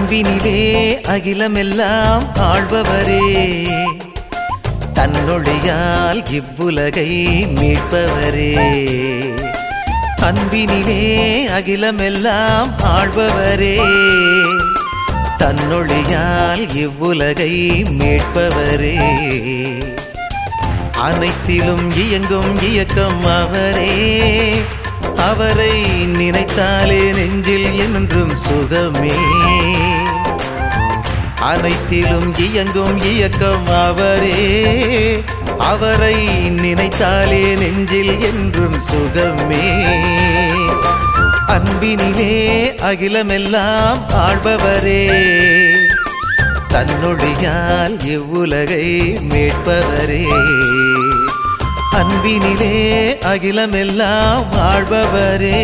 அன்பினிலே அகிலமெல்லாம் ஆள்பவரே தன்னொழியால் இவ்வுலகை மீட்பவரே அன்பினிலே அகிலமெல்லாம் ஆள்பவரே தன்னொழியால் இவ்வுலகை மீட்பவரே அனைத்திலும் இயங்கும் இயக்கம் அவரே அவரை நினைத்தாலே நெஞ்சில் என்றும் சுகமே அனைத்திலும் இயங்கும் இயக்கம் அவரே அவரை நினைத்தாலே நெஞ்சில் என்றும் சுகமே அன்பினிலே அகிலமெல்லாம் ஆள்பவரே தன்னொழியால் இவ்வுலகை மீட்பவரே அன்பினிலே அகிலமெல்லாம் ஆள்பவரே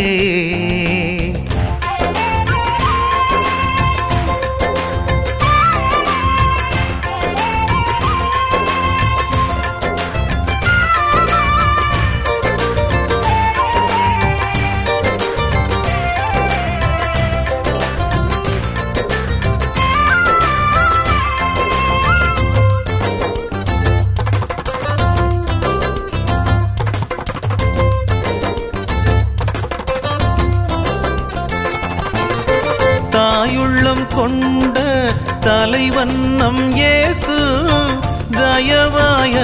தாயுள்ளம் கொண்ட தலைவன் நம் இயேசு தயவாய்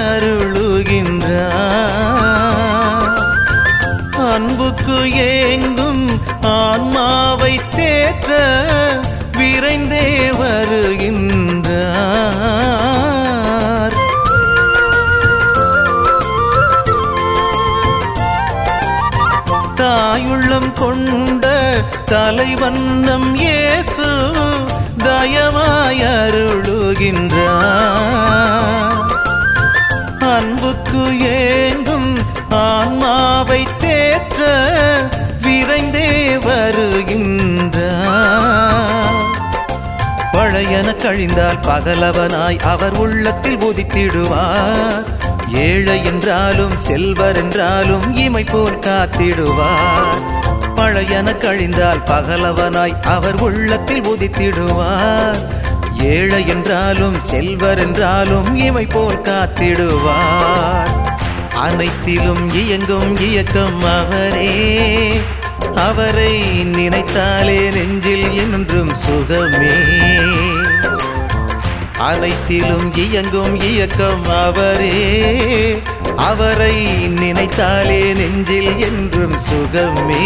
அருளுகின்றார் அன்புக்கு ஏங்கும் ஆன்மாவை தேற்ற விரைந்தே வருகின்றார் தாயுள்ளம் கொண்ட தலைவன் நம் இயேசு தயவாய் அருளுகின்றார் அன்புக்கு ஏங்கும் ஆன்மாவை தேற்ற விரைந்தே வருகின்றார் பழையன கழிந்தால் பகலவனாய் அவர் உள்ளத்தில் உதித்திடுவார் ஏழை என்றாலும் செல்வர் என்றாலும் இமை போல் காத்திடுவார் பழையன கழிந்தால் பகலவனாய் அவர் உள்ளத்தில் உதித்திடுவார் ஏழை என்றாலும் செல்வர் என்றாலும் இமை போல் காத்திடுவார் அனைத்திலும் இயங்கும் இயக்கம் அவரே அவரை நினைத்தாலே நெஞ்சில் என்றும் சுகமே அனைத்திலும் இயங்கும் இயக்கம் அவரே அவரை நினைத்தாலே நெஞ்சில் என்றும் சுகமே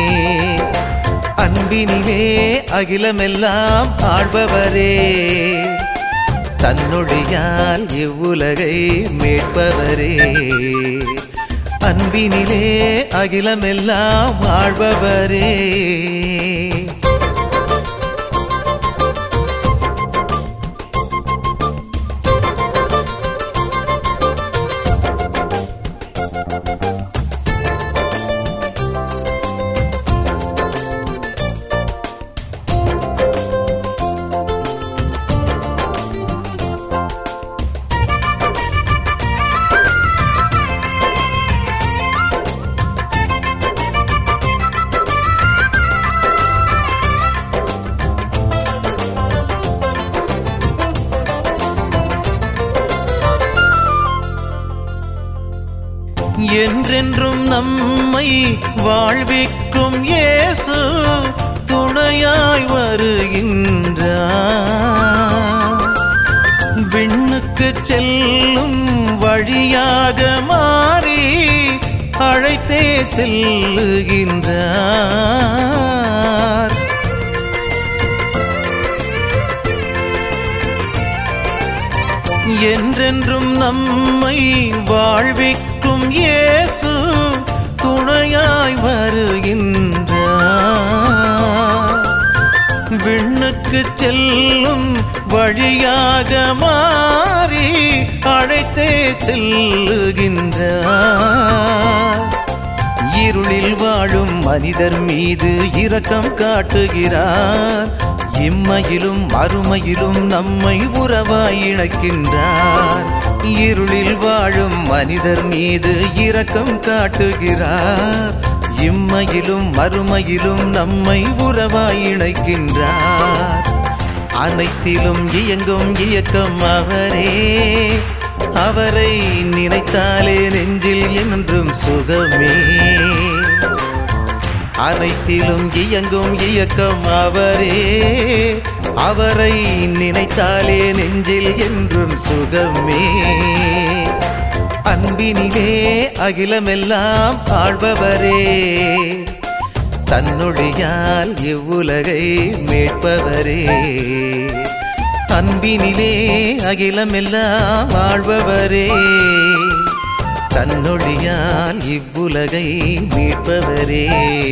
அன்பினிலே அகிலமெல்லாம் ஆள்பவரே தன்னொழியால் இவ்வுலகை மீட்பவரே அன்பினிலே அகிலமெல்லாம் ஆள்பவரே என்றென்றும் நம்மை வாழ்விக்கும் இயேசு துணையாய் வருகின்றார் விண்ணுக்கு செல்லும் வழியாக மாறி அழைத்தே செல்லுகின்றார் என்றென்றும் நம்மை வாழ்விக்கும் இயேசு துணையாய் வருகின்றார் விண்ணுக்கு செல்லும் வழியாக மாறி அழைத்தே செல்லுகின்றார் இருளில் வாழும் மனிதர் மீது இரக்கம் காட்டுகிறார் இம்மையிலும் மறுமையிலும் நம்மை உறவாய் இணைக்கின்றார் இருளில் வாழும் மனிதர் மீது இரக்கம் காட்டுகிறார் இம்மையிலும் மறுமையிலும் நம்மை உறவாய் இணைக்கின்றார் அனைத்திலும் இயங்கும் இயக்கம் அவரே அவரை நினைத்தாலே நெஞ்சில் என்றும் சுகமே அனைத்திலும் இயங்கும் இயக்கம் அவரே அவரை நினைத்தாலே நெஞ்சில் என்றும் சுகமே அன்பினிலே அகிலமெல்லாம் ஆழ்பவரே தன்னொழியால் இவ்வுலகை மீட்பவரே அன்பினிலே அகிலமெல்லாம் வாழ்பவரே தன்னொழியால் இவ்வுலகை மீட்பவரே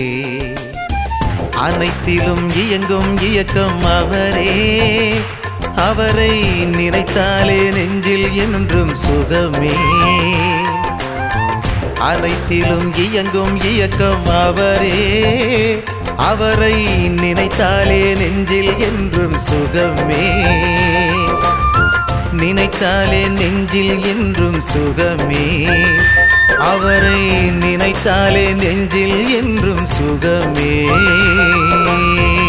அனைத்திலும் இயங்கும் இயக்கம் அவரே அவரை நினைத்தாலே நெஞ்சில் என்றும் சுகமே அனைத்திலும் இயங்கும் இயக்கம் அவரே அவரை நினைத்தாலே நெஞ்சில் என்றும் சுகமே நினைத்தாலே நெஞ்சில் என்றும் சுகமே அவரை நினைத்தாலே நெஞ்சில் என்றும் சுகமே